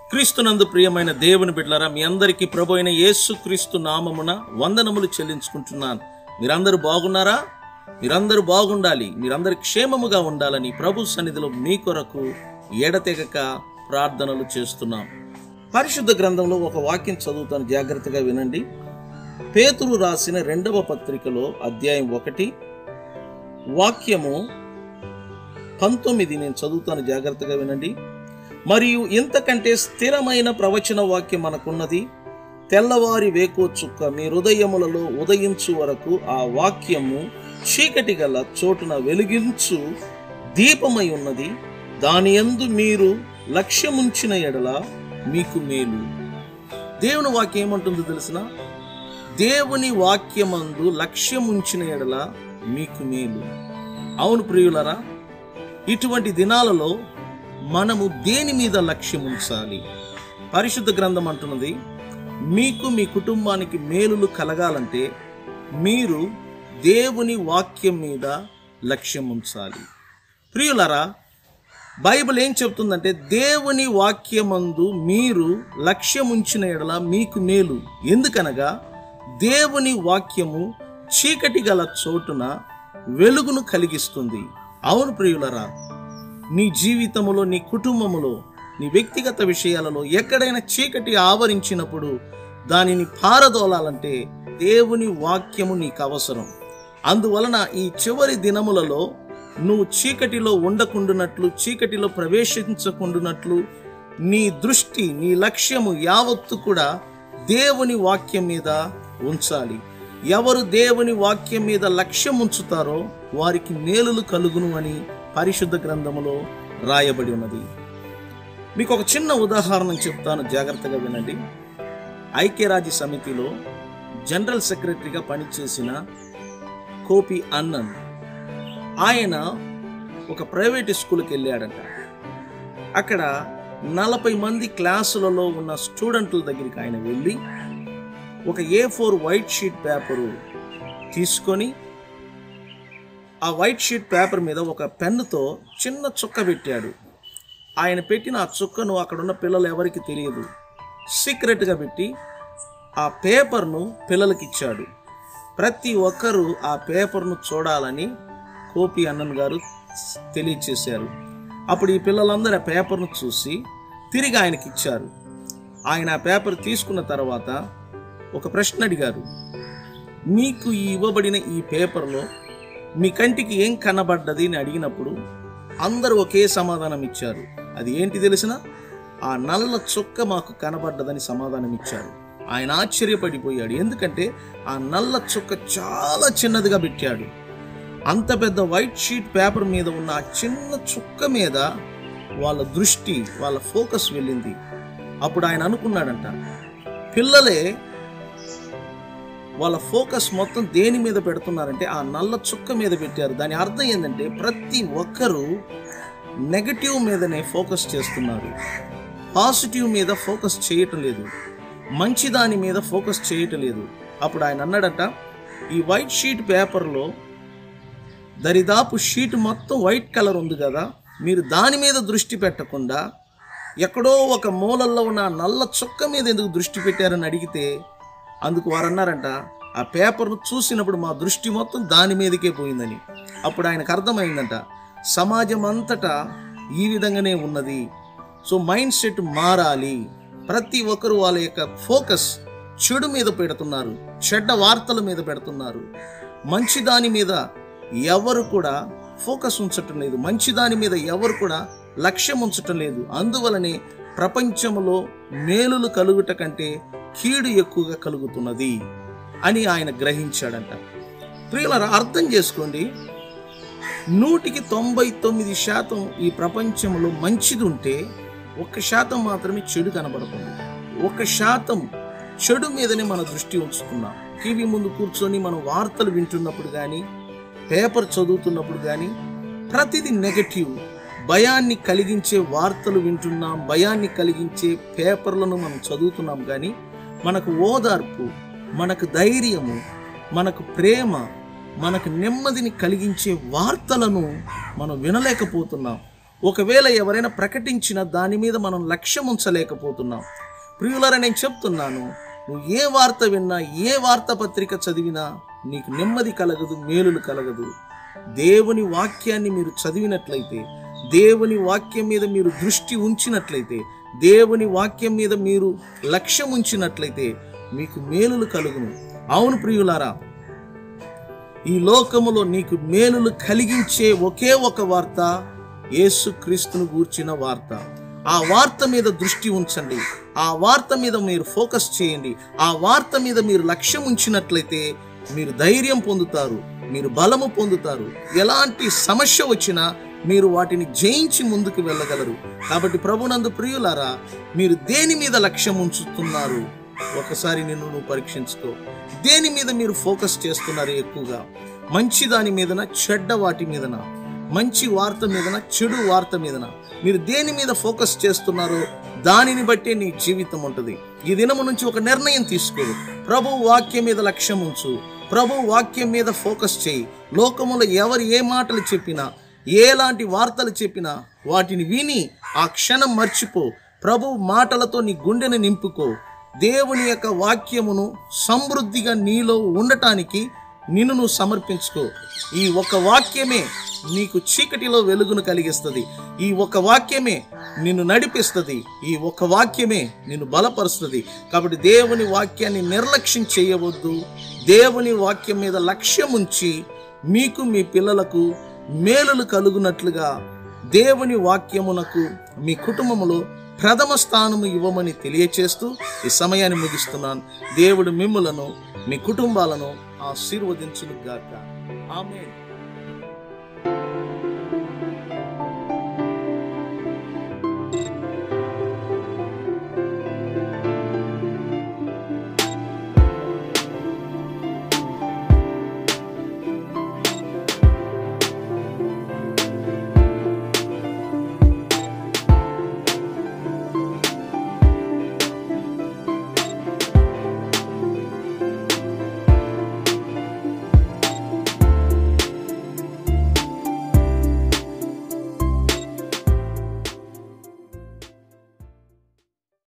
క్రీస్తునందు ప్రియమైన దేవుని బిడ్డలారా మీ అందరికీ ప్రభు అయిన యేసు క్రీస్తు నామమున వందనములు చెల్లించుకుంటున్నాను మీరందరూ బాగున్నారా మీరందరూ బాగుండాలి మీరందరూ క్షేమముగా ఉండాలని ప్రభు సన్నిధిలో మీ కొరకు ఎడతెగక ప్రార్థనలు చేస్తున్నాం పరిశుద్ధ గ్రంథంలో ఒక వాక్యం చదువుతాను జాగ్రత్తగా వినండి పేతురు రాసిన రెండవ పత్రికలో అధ్యాయం ఒకటి వాక్యము పంతొమ్మిది నేను చదువుతాను జాగ్రత్తగా వినండి మరియు ఇంతకంటే స్థిరమైన ప్రవచన వాక్యం మనకున్నది తెల్లవారి వేకో చుక్క మీ హృదయములలో ఉదయించు వరకు ఆ వాక్యము చీకటి గల చోటున వెలిగించు దీపమై ఉన్నది దాని యందు మీరు లక్ష్యముంచిన ఎడల మీకు మేలు దేవుని వాక్యం ఏమంటుందో తెలిసిన దేవుని వాక్యమందు లక్ష్యముంచిన ఎడల మీకు మేలు అవును ప్రియులరా ఇటువంటి దినాలలో మనము దేని మీద లక్ష్యం ఉంచాలి పరిశుద్ధ గ్రంథం అంటున్నది మీకు మీ కుటుంబానికి మేలులు కలగాలంటే మీరు దేవుని వాక్యం మీద లక్ష్యం ఉంచాలి ప్రియులరా బైబిల్ ఏం చెప్తుందంటే దేవుని వాక్యమందు మీరు లక్ష్యం ఉంచిన ఎడల మీకు మేలు ఎందుకనగా దేవుని వాక్యము చీకటి గల చోటున వెలుగును కలిగిస్తుంది అవును ప్రియులరా నీ జీవితములో నీ కుటుంబములో నీ వ్యక్తిగత విషయాలలో ఎక్కడైనా చీకటి ఆవరించినప్పుడు దానిని పారదోలాలంటే దేవుని వాక్యము నీకు అవసరం అందువలన ఈ చివరి దినములలో నువ్వు చీకటిలో ఉండకుండునట్లు చీకటిలో ప్రవేశించకుండునట్లు నీ దృష్టి నీ లక్ష్యము యావత్తు కూడా దేవుని వాక్యం మీద ఉంచాలి ఎవరు దేవుని వాక్యం మీద లక్ష్యం ఉంచుతారో వారికి మేలులు కలుగును అని పరిశుద్ధ గ్రంథములో రాయబడి ఉన్నది మీకు ఒక చిన్న ఉదాహరణ చెప్తాను జాగ్రత్తగా వినండి ఐక్యరాజ్య సమితిలో జనరల్ సెక్రటరీగా పనిచేసిన కోపి అన్నన్ ఆయన ఒక ప్రైవేట్ స్కూల్కి వెళ్ళాడంట అక్కడ నలభై మంది క్లాసులలో ఉన్న స్టూడెంట్ల దగ్గరికి ఆయన వెళ్ళి ఒక A four white sheet paper తీసుకొని ఆ వైట్ షీట్ పేపర్ మీద ఒక పెన్నుతో చిన్న చుక్క పెట్టాడు ఆయన పెట్టిన ఆ చుక్కను అక్కడ ఉన్న పిల్లలు ఎవరికి తెలియదు సీక్రెట్గా పెట్టి ఆ పేపర్ను పిల్లలకి ఇచ్చాడు ప్రతి ఒక్కరూ ఆ పేపర్ను చూడాలని కోపి అన్నన్ గారు తెలియచేశారు అప్పుడు ఈ పిల్లలందరూ ఆ పేపర్ను చూసి తిరిగి ఆయనకి ఇచ్చారు ఆయన ఆ పేపర్ తీసుకున్న తర్వాత ఒక ప్రశ్న అడిగారు మీకు ఈ ఇవ్వబడిన ఈ పేపర్లో మీ కంటికి ఏం కనబడ్డది అని అడిగినప్పుడు అందరూ ఒకే సమాధానం ఇచ్చారు అది ఏంటి తెలిసిన ఆ నల్ల చుక్క మాకు కనబడ్డదని సమాధానం ఇచ్చారు ఆయన ఆశ్చర్యపడిపోయాడు ఎందుకంటే ఆ నల్ల చుక్క చాలా చిన్నదిగా పెట్టాడు అంత పెద్ద వైట్ షీట్ పేపర్ మీద ఉన్న ఆ చిన్న చుక్క మీద వాళ్ళ దృష్టి వాళ్ళ ఫోకస్ వెళ్ళింది అప్పుడు ఆయన అనుకున్నాడంట పిల్లలే వాళ్ళ ఫోకస్ మొత్తం దేని మీద పెడుతున్నారంటే ఆ నల్ల చుక్క మీద పెట్టారు దాని అర్థం ఏంటంటే ప్రతి ఒక్కరూ నెగటివ్ మీదనే ఫోకస్ చేస్తున్నారు పాజిటివ్ మీద ఫోకస్ చేయటం లేదు మంచి దాని మీద ఫోకస్ చేయటం లేదు అప్పుడు ఆయన అన్నాడట ఈ వైట్ షీట్ పేపర్లో దరిదాపు షీట్ మొత్తం వైట్ కలర్ ఉంది కదా మీరు దాని మీద దృష్టి పెట్టకుండా ఎక్కడో ఒక మూలల్లో ఉన్న ఆ నల్ల చుక్క మీద ఎందుకు దృష్టి పెట్టారని అడిగితే అందుకు వారు అన్నారంట ఆ పేపర్ను చూసినప్పుడు మా దృష్టి మొత్తం దాని మీదకే పోయిందని అప్పుడు ఆయనకు అర్థమైందంట సమాజం అంతటా ఈ విధంగానే ఉన్నది సో మైండ్ సెట్ మారాలి ప్రతి ఒక్కరు వాళ్ళ యొక్క ఫోకస్ చెడు మీద పెడుతున్నారు చెడ్డ వార్తల మీద పెడుతున్నారు మంచి దాని మీద ఎవరు కూడా ఫోకస్ ఉంచటం లేదు మంచి దాని మీద ఎవరు కూడా లక్ష్యం ఉంచటం లేదు అందువలనే ప్రపంచంలో మేలులు కలుగుట కంటే కీడు ఎక్కువగా కలుగుతున్నది అని ఆయన గ్రహించాడంట ప్రియులరా అర్థం చేసుకోండి నూటికి తొంభై తొమ్మిది శాతం ఈ ప్రపంచంలో మంచిది ఉంటే ఒక్క శాతం మాత్రమే చెడు కనబడుతుంది ఒక శాతం చెడు మీదనే మన దృష్టి ఉంచుతున్నాం టీవీ ముందు కూర్చొని మనం వార్తలు వింటున్నప్పుడు కానీ పేపర్ చదువుతున్నప్పుడు కానీ ప్రతిదీ నెగటివ్ భయాన్ని కలిగించే వార్తలు వింటున్నాం భయాన్ని కలిగించే పేపర్లను మనం చదువుతున్నాం కానీ మనకు ఓదార్పు మనకు ధైర్యము మనకు ప్రేమ మనకు నెమ్మదిని కలిగించే వార్తలను మనం వినలేకపోతున్నాం ఒకవేళ ఎవరైనా ప్రకటించిన దాని మీద మనం లక్ష్యం ఉంచలేకపోతున్నాం ప్రియులరా నేను చెప్తున్నాను నువ్వు ఏ వార్త విన్నా ఏ వార్తాపత్రిక చదివినా నీకు నెమ్మది కలగదు మేలులు కలగదు దేవుని వాక్యాన్ని మీరు చదివినట్లయితే దేవుని వాక్యం మీద మీరు దృష్టి ఉంచినట్లయితే దేవుని వాక్యం మీద మీరు లక్ష్యం ఉంచినట్లయితే మీకు మేలులు కలుగును అవును ప్రియులారా ఈ లోకములో నీకు మేలులు కలిగించే ఒకే ఒక వార్త యేసుక్రీస్తును గూర్చిన వార్త ఆ వార్త మీద దృష్టి ఉంచండి ఆ వార్త మీద మీరు ఫోకస్ చేయండి ఆ వార్త మీద మీరు లక్ష్యం ఉంచినట్లయితే మీరు ధైర్యం పొందుతారు మీరు బలము పొందుతారు ఎలాంటి సమస్య వచ్చినా మీరు వాటిని జయించి ముందుకు వెళ్ళగలరు కాబట్టి ప్రభునందు ప్రియులారా మీరు దేని మీద లక్ష్యం ఉంచుతున్నారు ఒకసారి నిన్ను నువ్వు పరీక్షించుకో దేని మీద మీరు ఫోకస్ చేస్తున్నారు ఎక్కువగా మంచి దాని మీదన చెడ్డ వాటి మీదన మంచి వార్త మీదన చెడు వార్త మీదన మీరు దేని మీద ఫోకస్ చేస్తున్నారో దానిని బట్టే నీ జీవితం ఉంటుంది ఈ దినము నుంచి ఒక నిర్ణయం తీసుకో ప్రభు వాక్యం మీద లక్ష్యం ఉంచు ప్రభు వాక్యం మీద ఫోకస్ చేయి లోకములో ఎవరు ఏ మాటలు చెప్పినా ఎలాంటి వార్తలు చెప్పినా వాటిని విని ఆ క్షణం మర్చిపో ప్రభు మాటలతో నీ గుండెని నింపుకో దేవుని యొక్క వాక్యమును సమృద్ధిగా నీలో ఉండటానికి నిన్ను నువ్వు సమర్పించుకో ఈ ఒక వాక్యమే నీకు చీకటిలో వెలుగును కలిగిస్తుంది ఈ ఒక వాక్యమే నిన్ను నడిపిస్తుంది ఈ ఒక వాక్యమే నిన్ను బలపరుస్తుంది కాబట్టి దేవుని వాక్యాన్ని నిర్లక్ష్యం చేయవద్దు దేవుని వాక్యం మీద లక్ష్యం ఉంచి మీకు మీ పిల్లలకు మేలులు కలుగునట్లుగా దేవుని వాక్యమునకు మీ కుటుంబములో ప్రథమ స్థానము ఇవ్వమని తెలియచేస్తూ ఈ సమయాన్ని ముగిస్తున్నాను దేవుడు మిమ్ములను మీ కుటుంబాలను ఆశీర్వదించును గాక ఆమె